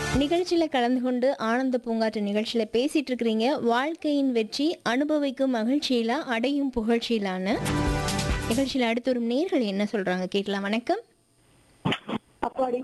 நிகழ்ச்சியில கலந்து கொண்டு ஆனந்த பூங்காற்று நிகழ்ச்சியில பேசிட்டு இருக்கிறீங்க வாழ்க்கையின் வெற்றி அனுபவிக்கும் மகிழ்ச்சியிலா அடையும் புகழ்ச்சியிலான்னு நிகழ்ச்சியில அடுத்து வரும் நேர்கள் என்ன சொல்றாங்க கேட்கலாம் வணக்கம் அப்பாடி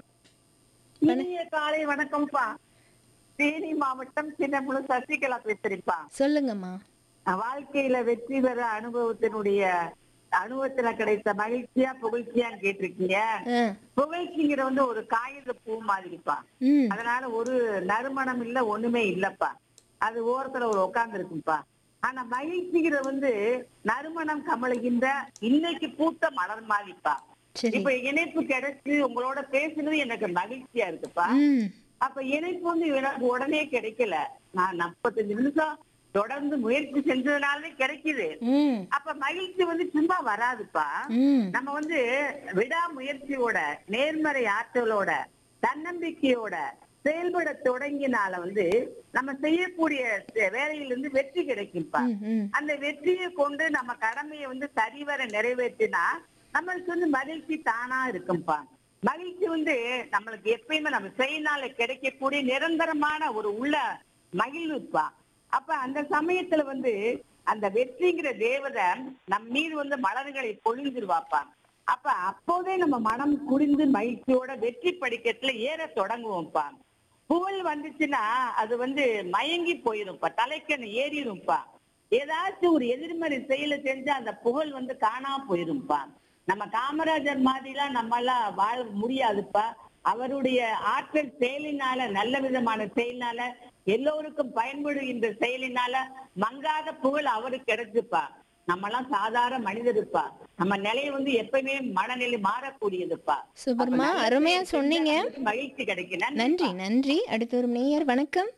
இனிய காலை வணக்கம்ப்பா தேனி மாவட்டம் சின்னமுழு சசிகலா பேசுறேன்ப்பா சொல்லுங்கம்மா வாழ்க்கையில வெற்றி பெற அனுபவத்தினுடைய அனுபவத்துல கிடைத்த மகிழ்ச்சியா புகழ்ச்சியான்னு கேட்டிருக்கீங்க ஆ, புகழ்ச்சிங்கிற வந்து ஒரு காகித பூ மாதிரிப்பா ம் அதனால ஒரு நறுமணம் இல்ல ஒண்ணுமே இல்லப்பா அது ஓரத்துல ஒரு உட்கார்ந்து இருக்குப்பா ஆனா மகிழ்ச்சிங்கிற வந்து நறுமணம் கமழுகின்ற இன்னைக்கு பூத்த மலர் மாதிரிப்பா சரி இப்ப இணைப்பு கிடைச்சு உங்களோட பேசுனது எனக்கு மகிழ்ச்சியா இருக்குப்பா ம் அப்ப இணைப்பு வந்து எனக்கு உடனே கிடைக்கல நான் நாற்பத்தஞ்சு நிமிஷம் தொடர்ந்து முயற்சி செஞ்சதுனாலே கிடைக்குது ம் அப்ப மகிழ்ச்சி வந்து சும்மா வராதுப்பா ம் நம்ம வந்து விடாமுயற்சியோட நேர்மறை ஆற்றலோட தன்னம்பிக்கையோட செயல்பட தொடங்கினால வந்து நம்ம செய்யக்கூடிய செ- வேலையிலிருந்து வெற்றி கிடைக்கும்பா ம், ம் அந்த வெற்றியை கொண்டு நம்ம கடமையை வந்து சரிவர நிறைவேற்றினா நம்மளுக்கு வந்து மகிழ்ச்சி தானா இருக்கும்பா மகிழ்ச்சி வந்து நம்மளுக்கு எப்பயுமே நம்ம செய்யினால கிடைக்கக்கூடிய நிரந்தரமான ஒரு உள்ள மகிழ்வுப்பா அப்ப அந்த சமயத்துல வந்து அந்த வெற்றிங்கிற தேவதை நம் மீது வந்து மலர்களை பொழிஞ்சிருவாப்பா அப்ப அப்போதே நம்ம மனம் குடிந்து மகிழ்ச்சியோட வெற்றி படிக்கட்டுல ஏற தொடங்குவோம்ப்பா புகழ் வந்துச்சுன்னா அது வந்து மயங்கி போயிரும்ப்பா தலைக்கண் ஏறிடும்ப்பா ஏதாச்சும் ஒரு எதிர்மறை செயலை செஞ்சு அந்த புகழ் வந்து காணாம போயிரும்ப்பா நம்ம காமராஜர் மாதிரிலாம் நம்ம எல்லாம் வாழ முடியாதுப்பா அவருடைய ஆற்றல் செயலினால நல்ல விதமான செயலினால எல்லோருக்கும் பயன்படுகின்ற செயலினால மங்காத புகழ் அவருக்கு கிடைச்சுப்பா நம்ம எல்லாம் சாதாரண மனிதருப்பா நம்ம நிலையை வந்து எப்பயுமே மனநிலை மாறக்கூடியதுப்பா சூப்பர்மா அப்ப நல்ல அருமையா செயல் சொன்னீங்க செஞ்சா நமக்கு மகிழ்ச்சி கிடைக்கும் நன்றி நன்றி அடுத்து வரும் நேயர் வணக்கம்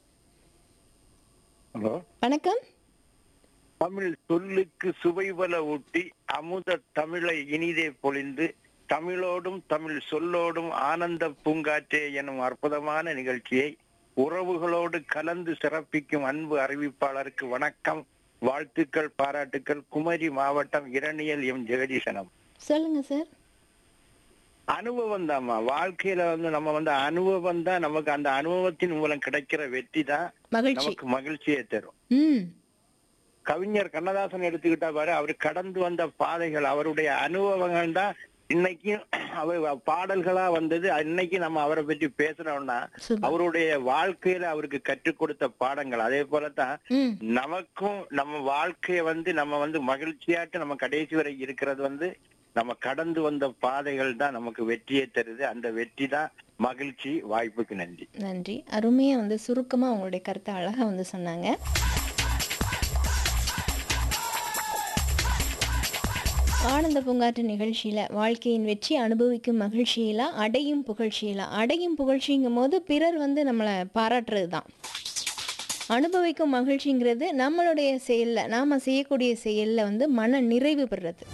ஹலோ வணக்கம் தமிழ் சொல்லுக்கு சுவைபல ஊட்டி அமுத தமிழை இனிதே பொழிந்து தமிழோடும் தமிழ் சொல்லோடும் ஆனந்த பூங்காற்றே எனும் அற்புதமான நிகழ்ச்சியை உறவுகளோடு கலந்து சிறப்பிக்கும் அன்பு அறிவிப்பாளருக்கு வணக்கம் வாழ்த்துக்கள் பாராட்டுக்கள் குமரி மாவட்டம் இரணியல் எம் ஜெகதீசனம் சொல்லுங்க சார் அனுபவம் தான்மா வாழ்க்கையில வந்து நம்ம வந்து அனுபவம் தான் நமக்கு அந்த அனுபவத்தின் மூலம் கிடைக்கிற வெற்றி தான் மகிழ்ச்சி நமக்கு மகிழ்ச்சியை தரும் ம் கவிஞர் கண்ணதாசன் எடுத்துக்கிட்டா பாரு அவர் கடந்து வந்த பாதைகள் அவருடைய அனுபவங்கள் தான் இன்னைக்கும் அவர் பாடல்களா வந்தது இன்னைக்கு நம்ம அவரை பற்றி பேசுறோம்னா சூப்பர் அவருடைய வாழ்க்கையில அவருக்கு கற்றுக் கொடுத்த பாடங்கள் அதே போலதான் ம் நமக்கும் நம்ம வாழ்க்கைய வந்து நம்ம வந்து மகிழ்ச்சியாட்டு நம்ம கடைசி வரை இருக்கிறது வந்து நம்ம கடந்து வந்த பாதைகள் தான் நமக்கு வெற்றியை தருது அந்த வெற்றி தான் மகிழ்ச்சி வாய்ப்புக்கு நன்றி நன்றி அருமையாக வந்து சுருக்கமாக உங்களுடைய கருத்தை அழகாக வந்து சொன்னாங்க ஆனந்த பூங்காற்று நிகழ்ச்சியில் வாழ்க்கையின் வெற்றி அனுபவிக்கும் மகிழ்ச்சியிலா அடையும் புகழ்ச்சியிலா அடையும் புகழ்ச்சிங்கும் போது பிறர் வந்து நம்மளை பாராட்டுறது தான் அனுபவிக்கும் மகிழ்ச்சிங்கிறது நம்மளுடைய செயலில் நாம் செய்யக்கூடிய செயலில் வந்து மன நிறைவு பெறுறது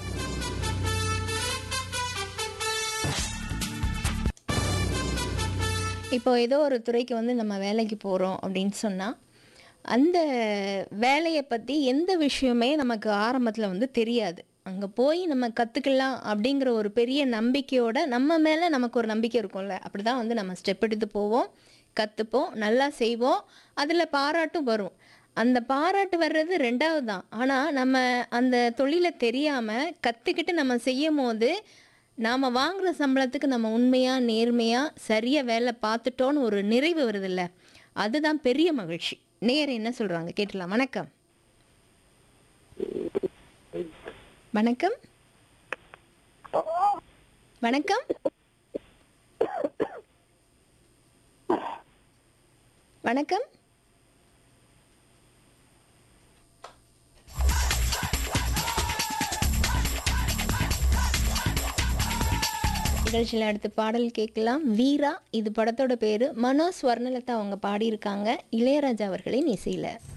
இப்போ ஏதோ ஒரு துறைக்கு வந்து நம்ம வேலைக்கு போகிறோம் அப்படின்னு சொன்னால் அந்த வேலையை பற்றி எந்த விஷயமே நமக்கு ஆரம்பத்தில் வந்து தெரியாது அங்கே போய் நம்ம கற்றுக்கலாம் அப்படிங்கிற ஒரு பெரிய நம்பிக்கையோட நம்ம மேலே நமக்கு ஒரு நம்பிக்கை இருக்கும்ல அப்படி தான் வந்து நம்ம ஸ்டெப் எடுத்து போவோம் கற்றுப்போம் நல்லா செய்வோம் அதில் பாராட்டும் வரும் அந்த பாராட்டு வர்றது ரெண்டாவது தான் ஆனால் நம்ம அந்த தொழிலை தெரியாமல் கற்றுக்கிட்டு நம்ம செய்யும் போது நாம் வாங்குற சம்பளத்துக்கு நம்ம உண்மையாக நேர்மையாக சரியாக வேலை பார்த்துட்டோன்னு ஒரு நிறைவு வருதுல்ல அதுதான் பெரிய மகிழ்ச்சி நேர் என்ன சொல்கிறாங்க கேட்டலாம் வணக்கம் வணக்கம் வணக்கம் வணக்கம் நிகழ்ச்சியில் அடுத்து பாடல் கேட்கலாம் வீரா இது படத்தோட பேர் மனோ ஸ்வர்ணலதா அவங்க பாடியிருக்காங்க இளையராஜா அவர்களின் இசையில்